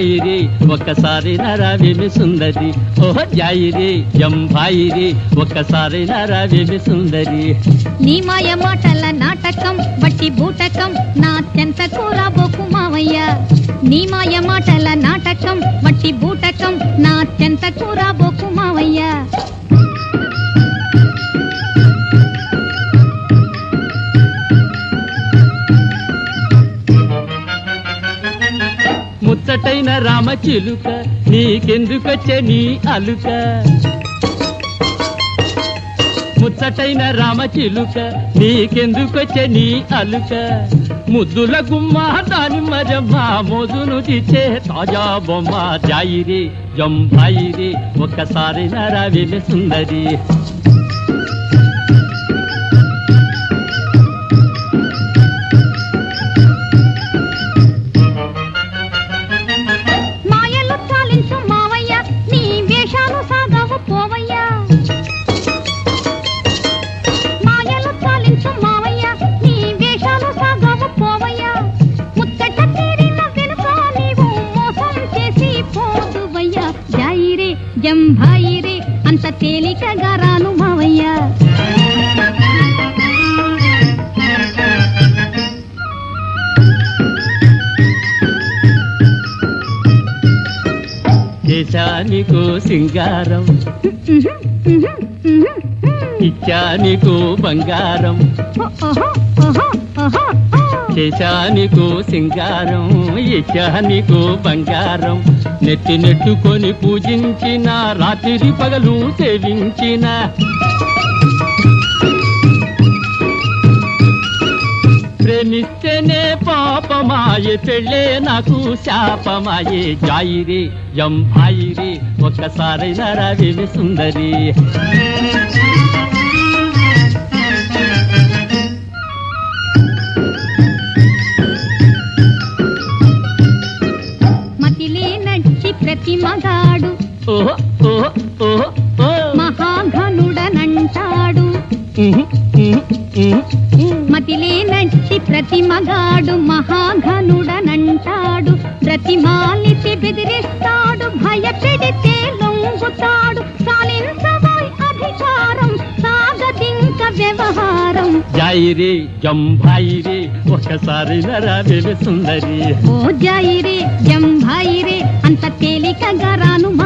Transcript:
జాయిరి ఒక్కసారి నరావేమి సుందరి ఓహో జాయిరి జంభాయిరి ఒక్కసారి నరావేమి సుందరి నీ మాయ మాటల నాటకం బట్టి బూటకం నా చెంతకు రాబోకు మావయ్య నీ మాయ మాటల నాటకం బట్టి బూటకం నా చెంతకు రాబోకు మావయ్య ముచ్చటైన రామ చిలుక నీకెందుకొచ్చే నీ అలుక ముచ్చటైన రామ చిలుక నీకెందుకొచ్చే నీ అలుక ముద్దుల గుమ్మ దాని మరమ్మ మోజును తీసే తాజా బొమ్మ జాయిరి జంభాయిరి ఒక్కసారి నరావేమి సుందరి మాయలు చాలించు మావయ్య నీ వేషాలు సాగవు పోవయ్య మాయలు చాలించు మావయ్య నీ వేషాలు సాగవు పోవయ్య ముచ్చట తీరిన వెనుక నీవు మోసం చేసి పోదువయ్య జాయిరే జంభాయిరే అంత తేలికగా రాను మావయ్య దేశానికో సింగారం ఇచ్చానికో బంగారం చేశానికో సింగారం ఇచ్చానికో బంగారం నెత్తి నెట్టుకొని పూజించిన రాత్రి పగలు సేవించిన ప్రేమిస్తేనే పాపమాయే పెళ్ళే నాకు శాపమాయే జాయిరి జంభాయిరి ఒక్కసారి నరవిని సుందరి మతిలే నచ్చి ప్రతి మగాడు ఓహో ఓహో ఓహో ఓ మహాఘనుడనంటాడు ఉహు, ఉహు, ఉహు, ఉహు. మతిలే నచ్చి ప్రతి మగాడు మహాఘనుడనంటాడు ప్రతిమాలిసి బెదిరిస్తాడు భయపెడితే లొంగుతాడు సాలించబోయ్ అధికారం సాగదింక వ్యవహారం జాయిరి జంభాయిరి ఒక్కసారి నరవిని సుందరి ఓ జాయిరే జంభాయిరే అంత తేలికగా రాను